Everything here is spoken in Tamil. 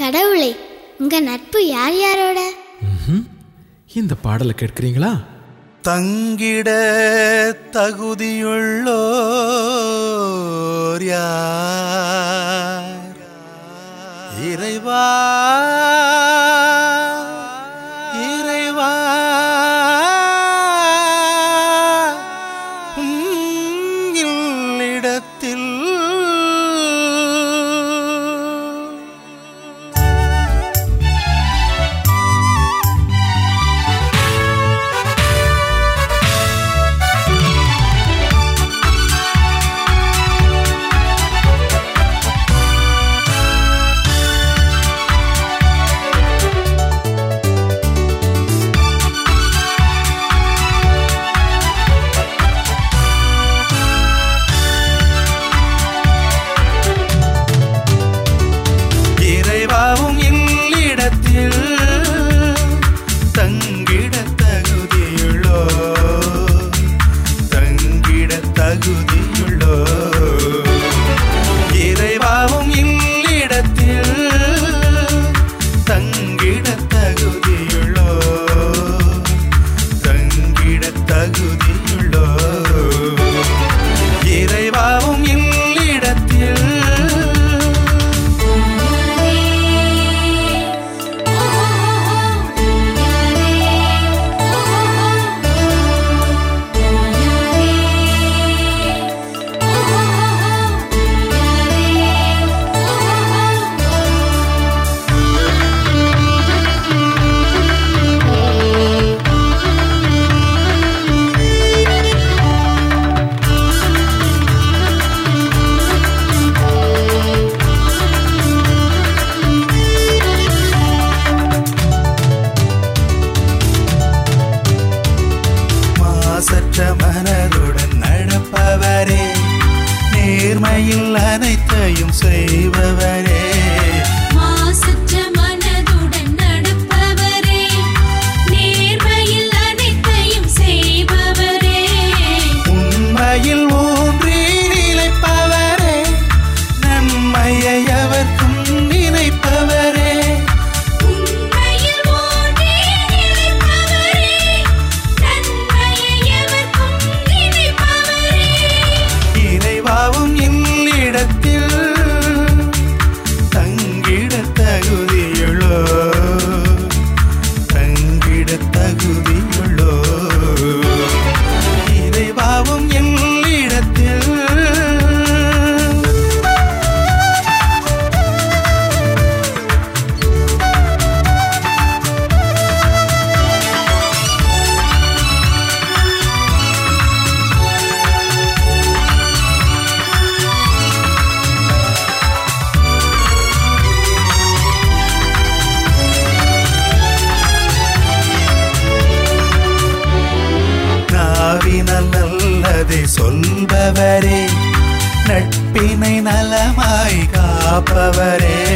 கடவுளே உங்க நட்பு யார் யாரோட ம்ஹும். இந்த பாடலை கேட்கிறீங்களா தங்கிட தகுதியுள்ளோர் யார் இறைவா இறைவா உம் இல்லிடத்தில் இறைவாவும் இல்லிடத்தில் தங்கிட தகுதியுள்ளோ தங்கிட தகுதியுள்ளோ இறைவாவும் இல்லிடத்தில் தங்கிட தகுதியுள்ளோ தங்கிட தகுதியுள்ளோ இறைவாவும் இல்லிடத்தில் மாசற்ற மனதுடன் நடப்பவரே நேர்மையில் அனைத்தையும் செய்பவரே மாசற்ற மனதுடன் நடப்பவரே நேர்மையில் அனைத்தையும் செய்பவரே உண்மையில் ஊன்றி நிலைப்பவரே நன்மையை அவர்க்கும் நினைப்பவரே உண்மையில் ஊன்றி நிலைப்பவரே நன்மையை எவர்க்கும் நினைப்பவரே இறைவாவும் இல்லிடத்தில் தங்கிட தகுதியுள்ளோ தங்கிட தகுதியுள்ளோ இறைவாவும் இல்லிடத்தில் நாவினால் நல்லதை சொல்பவரே நட்பினை நலமாய் காப்பவரே